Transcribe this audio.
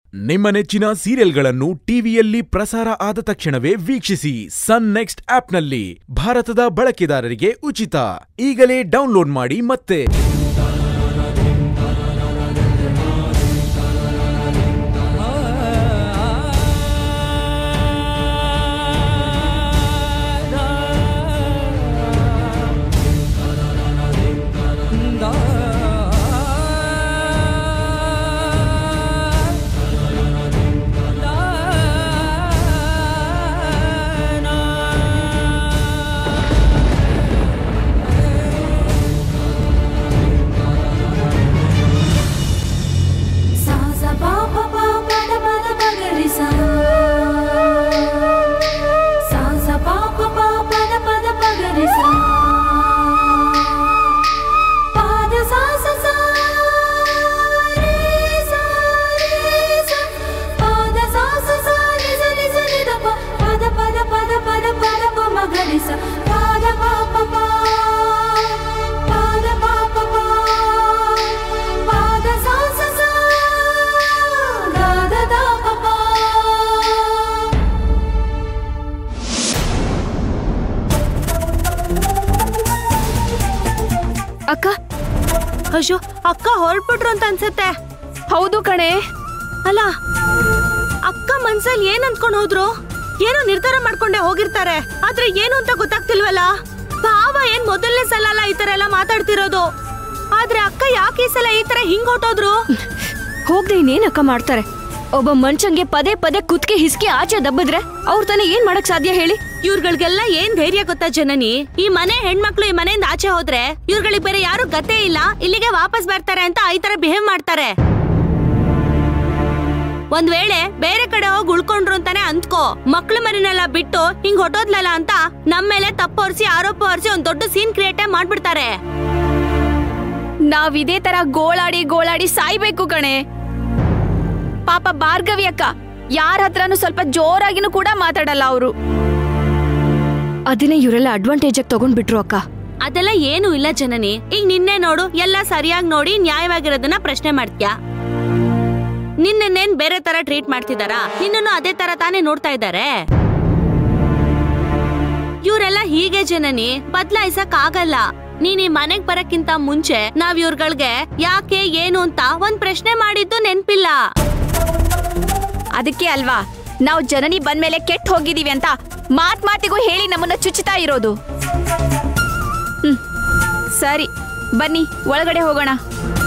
ನಿಮ್ಮ ನೆಚ್ಚಿನ ಸೀರಿಯಲ್ಗಳನ್ನು ಟಿವಿಯಲ್ಲಿ ಪ್ರಸಾರ ಆದ ತಕ್ಷಣವೇ ವೀಕ್ಷಿಸಿ ಸನ್ ನೆಕ್ಸ್ಟ್ ಆಪ್ನಲ್ಲಿ ಭಾರತದ ಬಳಕೆದಾರರಿಗೆ ಉಚಿತ ಈಗಲೇ ಡೌನ್ಲೋಡ್ ಮಾಡಿ ಮತ್ತೆ सा सा पा पा पा पा द पा द पा ग रे सा सा सा पा पा पा पा द पा द पा ग रे सा पा द सा सा सा रे सा रे सा पा द सा सा सा रे सा रे सा रे द पा पा द पा द पा द पा द पा द पा ಮ ಗ ರೆ ಸ ಪಾ ದ ಪಾ ಪಾ ಪಾ ಪಾ ದ ಪಾ ಪಾ ಪಾ ಪಾ ದ ಸಾ ಸ ಸಾ ಗ ದ ದ ಪ ಪಾ ಅಕ್ಕ ಅಯ್ಯೋ ಅಕ್ಕ ಹೊರಟ್ಬಿಟ್ರು ಅಂತ ಅನ್ಸುತ್ತೆ ಹೌದು ಕಣೆ ಅಲ್ಲ ಅಕ್ಕ ಮನ್ಸಲ್ಲಿ ಏನ್ ಅಂದ್ಕೊಂಡ್ ಹೋದ್ರು ಏನೋ ನಿರ್ಧಾರ ಮಾಡ್ಕೊಂಡೆ ಹೋಗಿರ್ತಾರೆ ಆದ್ರೆ ಏನು ಅಂತ ಗೊತ್ತಾಗ್ತಿಲ್ವಲ್ಲ ಭಾವ ಏನ್ ಮೊದಲನೇ ಸಲ ಅಲ್ಲ ಈ ತರ ಎಲ್ಲ ಮಾತಾಡ್ತಿರೋದು ಆದ್ರೆ ಅಕ್ಕ ಯಾಕೆ ಈ ಸಲ ಈ ತರ ಹಿಂಗ್ ಹೊಟ್ಟೋದ್ರು ಹೋಗ್ದೆ ಇನ್ನೇನ್ ಅಕ್ಕ ಮಾಡ್ತಾರೆ ಒಬ್ಬ ಮನ್ಷಂಗೆ ಪದೇ ಪದೇ ಕುತ್ಕೆ ಹಿಸ್ಕಿ ಆಚೆ ದಬ್ಬಿದ್ರೆ ಅವ್ರ ತಾನೇ ಏನ್ ಮಾಡಕ್ ಸಾಧ್ಯ ಹೇಳಿ ಇವ್ರುಗಳಿಗೆಲ್ಲ ಏನ್ ಧೈರ್ಯ ಗೊತ್ತಾ ಜನನಿ ಈ ಮನೆ ಹೆಣ್ಮಕ್ಳು ಈ ಮನೆಯಿಂದ ಆಚೆ ಹೋದ್ರೆ ಇವ್ರುಗಳಿಗೆ ಬೇರೆ ಯಾರು ಗತೆ ಇಲ್ಲ ಇಲ್ಲಿಗೆ ವಾಪಸ್ ಬರ್ತಾರೆ ಅಂತ ಈ ತರ ಬಿಹೇವ್ ಮಾಡ್ತಾರೆ ಒಂದ್ ವೇಳೆ ಬೇರೆ ಕಡೆ ಹೋಗಿ ಉಳ್ಕೊಂಡ್ರು ಅಂತಾನೆ ಅಂದ್ಕೋ ಮಕ್ಳು ಮರಿನೆಲ್ಲ ಬಿಟ್ಟು ಹಿಂಗ್ ಹೊಟ್ಟೋದ್ಲಲ್ಲ ಅಂತ ನಮ್ ಮೇಲೆ ತಪ್ಪು ಹೊರಿಸಿ ಆರೋಪ ಹೊರಿಸಿ ಒಂದ್ ದೊಡ್ಡ ಸೀನ್ ಕ್ರಿಯೇಟ್ ಮಾಡ್ಬಿಡ್ತಾರೆ ನಾವ್ ಇದೇ ತರ ಗೋಳಾಡಿ ಗೋಳಾಡಿ ಸಾಯ್ಬೇಕು ಕಣೆ ಪಾಪ ಭಾರ್ಗವಿ ಅಕ್ಕ ಯಾರ ಹತ್ರನೂ ಸ್ವಲ್ಪ ಜೋರಾಗಿನೂ ಕೂಡ ಮಾತಾಡಲ್ಲ ಅವರು ಅದನ್ನೇ ಇವರೆಲ್ಲ ಅಡ್ವಾಂಟೇಜ್ ಆಗಿ ತಗೊಂಡ್ಬಿಟ್ರು ಅಕ್ಕ ಅದೆಲ್ಲ ಏನು ಇಲ್ಲ ಜನನಿ ಈಗ ನಿನ್ನೆ ನೋಡು ಎಲ್ಲ ಸರಿಯಾಗಿ ನೋಡಿ ನ್ಯಾಯವಾಗಿರೋದನ್ನ ಪ್ರಶ್ನೆ ಮಾಡ್ತ್ಯಾ ನಿನ್ನೇನ್ ಬೇರೆ ತರ ಟ್ರೀಟ್ ಮಾಡ್ತಿದಾರಾ ನಿನ್ನನ್ನು ಅದೇ ತರ ತಾನೇ ನೋಡ್ತಾ ಇದ್ದಾರೆ ಇವರೆಲ್ಲ ಹೀಗೆ ಜನನಿ ಬದ್ಲಾಯಿಸಕ್ ಆಗಲ್ಲ ನೀನ್ ಈ ಮನೆಗ್ ಬರಕ್ಕಿಂತ ಮುಂಚೆ ನಾವ್ ಇವ್ರಗಳ್ಗೆ ಯಾಕೆ ಏನು ಅಂತ ಒಂದ್ ಪ್ರಶ್ನೆ ಮಾಡಿದ್ದು ನೆನ್ಪಿಲ್ಲ ಅದಕ್ಕೆ ಅಲ್ವಾ ನಾವು ಜನನಿ ಬಂದ್ಮೇಲೆ ಕೆಟ್ಟ ಹೋಗಿದೀವಿ ಅಂತ ಮಾತ್ ಮಾತಿಗೂ ಹೇಳಿ ನಮ್ಮನ್ನ ಚುಚ್ಚುತ್ತಾ ಇರೋದು ಹ್ಮ್ ಸರಿ ಬನ್ನಿ ಒಳಗಡೆ ಹೋಗೋಣ